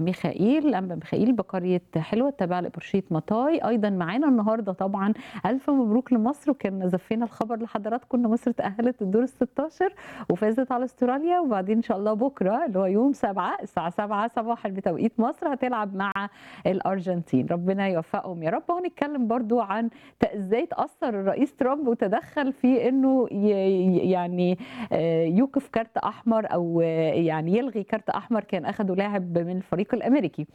ميخائيل الأنبا ميخائيل بقرية حلوة التابعة لإبرشية مطاي أيضا معانا النهاردة طبعا ألف مبروك لمصر وكان زفينا الخبر لحضراتكم إن مصر تأهلت الدور ال 16 وفازت على استراليا وبعدين إن شاء الله بكرة اللي هو يوم 7 الساعة 7 صباحا بتوقيت مصر هتلعب مع الأرجنتين ربنا يوفقهم يا رب وهنتكلم برضو عن إزاي تأثر الرئيس ترامب وتدخل في إنه ي- يعني آه، يوقف كارت أحمر أو آه، يعني يلغي كارت أحمر كان أخده لاعب من الفريق الأمريكي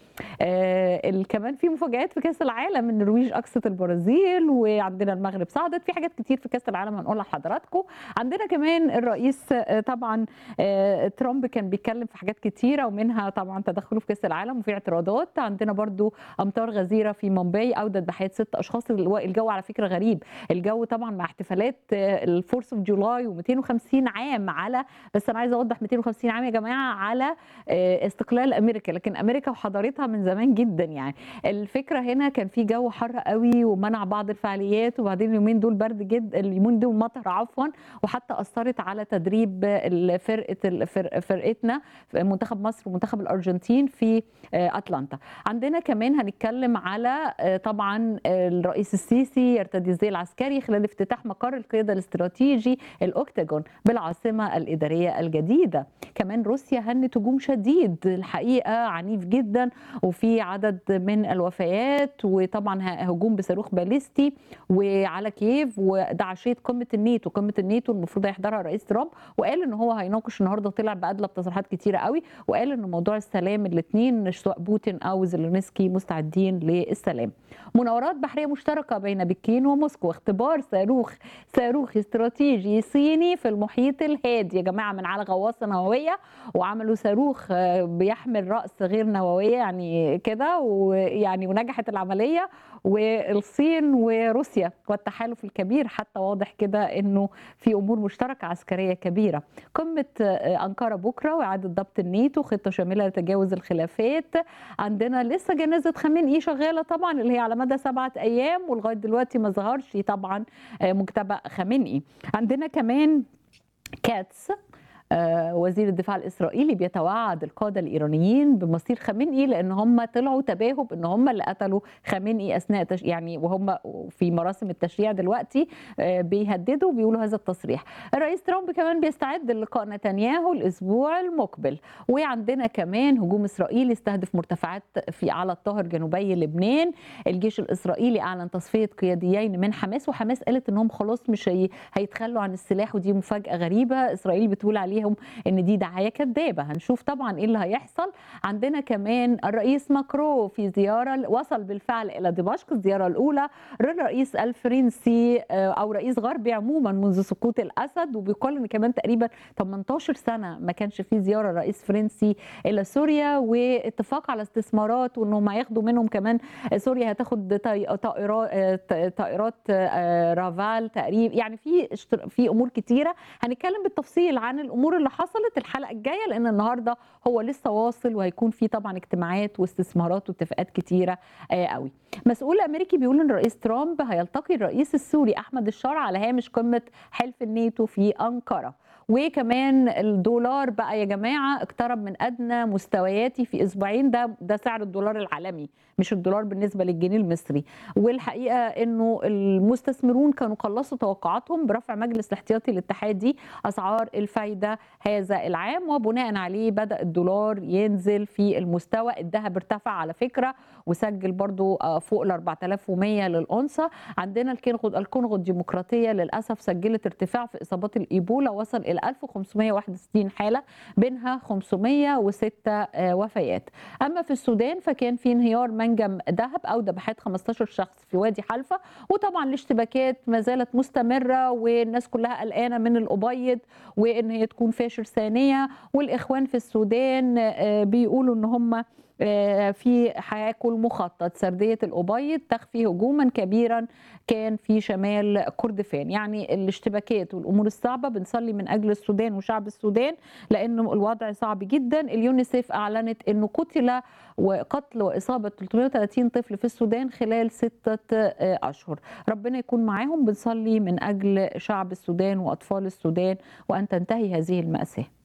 آه، ال- كمان في مفاجآت في كأس العالم النرويج أقصت البرازيل وعندنا المغرب صعدت في حاجات كتير في كأس العالم هنقولها لحضراتكم عندنا كمان الرئيس آه، طبعا آه، ترامب كان بيتكلم في حاجات كتيرة ومنها طبعا تدخله في كأس العالم وفي اعتراضات عندنا برضو أمطار غزيرة في مومباي أودت بحياة ست أشخاص الو- الجو على فكرة غريب الجو طبعا مع احتفالات الفورس اوف جولاي و250 عام على بس انا عايزه اوضح 250 عام يا جماعه على آه، استقلال امريكا لكن امريكا وحضارتها من زمان جدا يعني الفكره هنا كان في جو حر قوي ومنع بعض الفعاليات وبعدين اليومين دول برد جدا اليومين دول مطر عفوا وحتى اثرت على تدريب فرقه الفرق- فرقتنا في منتخب مصر ومنتخب الارجنتين في آه، اتلانتا عندنا كمان هنتكلم على آه، طبعا الرئيس السيسي يرتدي الزي العسكري خلال افتتاح مقر القياده الاستراتيجي الاوكتاجون بالعاصمه الاداريه الجديده كمان روسيا هنت هجوم شديد الحقيقه عنيف جدا وفي عدد من الوفيات وطبعا هجوم بصاروخ باليستي وعلى كييف وده عشيه قمه الناتو قمه الناتو المفروض هيحضرها الرئيس ترامب وقال ان هو هيناقش النهارده طلع بادلى بتصريحات كتيره قوي وقال ان موضوع السلام الاثنين سواء بوتين او زيلينسكي مستعدين للسلام مناورات بحريه مشتركه بين بكين وموسكو اختبار صاروخ صاروخ استراتيجي صيني في المحيط الهادي يا جماعه من على غواصه نوويه وعملوا صاروخ آه، بيحمل راس غير نوويه يعني كده ويعني ونجحت العمليه والصين وروسيا والتحالف الكبير حتى واضح كده انه في امور مشتركه عسكريه كبيره قمه آه، انقره بكره واعاده ضبط الناتو خطه شامله لتجاوز الخلافات عندنا لسه جنازه خامنئي شغاله طبعا اللي هي على مدى سبعه ايام ولغايه دلوقتي ما ظهرش طبعا آه، مجتبى خامنئي عندنا كمان كاتس آه، وزير الدفاع الاسرائيلي بيتوعد القاده الايرانيين بمصير خامنئي لان هم طلعوا تباهوا بان هم اللي قتلوا خامنئي اثناء تش... يعني وهم في مراسم التشريع دلوقتي آه، بيهددوا بيقولوا هذا التصريح. الرئيس ترامب كمان بيستعد للقاء نتنياهو الاسبوع المقبل وعندنا كمان هجوم اسرائيلي استهدف مرتفعات في على الطاهر جنوبي لبنان الجيش الاسرائيلي اعلن تصفيه قياديين من حماس وحماس قالت انهم خلاص مش هي... هيتخلوا عن السلاح ودي مفاجاه غريبه اسرائيل بتقول عليهم ان دي دعايه كذابه هنشوف طبعا ايه اللي هيحصل عندنا كمان الرئيس ماكرو في زياره وصل بالفعل الى دمشق الزياره الاولى للرئيس الفرنسي آه، او رئيس غربي عموما منذ سقوط الاسد وبيقال ان كمان تقريبا 18 سنه ما كانش في زياره رئيس فرنسي الى سوريا واتفاق على استثمارات وانهم هياخدوا منهم كمان سوريا هتاخد طي- طائرات آه، طائرات آه، رافال تقريبا يعني في اشتر- في امور كتيره هنتكلم بالتفصيل عن الامور اللي حصلت الحلقه الجايه لان النهارده هو لسه واصل وهيكون في طبعا اجتماعات واستثمارات واتفاقات كتيره آه، قوي مسؤول امريكي بيقول ان الرئيس ترامب هيلتقي الرئيس السوري احمد الشارع على هامش قمه حلف الناتو في انقره وكمان الدولار بقى يا جماعه اقترب من ادنى مستوياته في اسبوعين ده ده سعر الدولار العالمي مش الدولار بالنسبه للجنيه المصري والحقيقه انه المستثمرون كانوا قلصوا توقعاتهم برفع مجلس الاحتياطي الاتحادي اسعار الفايده هذا العام وبناء عليه بدا الدولار ينزل في المستوى الذهب ارتفع على فكره وسجل برضو آه، فوق ال 4100 للأونصة عندنا الكونغو الكونغو الديمقراطية للأسف سجلت ارتفاع في إصابات الإيبولا وصل إلى 1561 حالة بينها 506 آه، وفيات أما في السودان فكان في انهيار منجم ذهب أودى بحياة 15 شخص في وادي حلفة وطبعا الاشتباكات ما زالت مستمرة والناس كلها قلقانة من الأبيض وإن هي تكون فاشر ثانية والإخوان في السودان آه، بيقولوا إن هم آه، في هياكل مخطط سردية الأبيض تخفي هجوما كبيرا كان في شمال كردفان يعني الاشتباكات والأمور الصعبة بنصلي من أجل السودان وشعب السودان لأنه الوضع صعب جدا اليونيسيف أعلنت أنه قتل وقتل وإصابة 330 طفل في السودان خلال ستة آه، أشهر ربنا يكون معاهم بنصلي من أجل شعب السودان وأطفال السودان وأن تنتهي هذه المأساة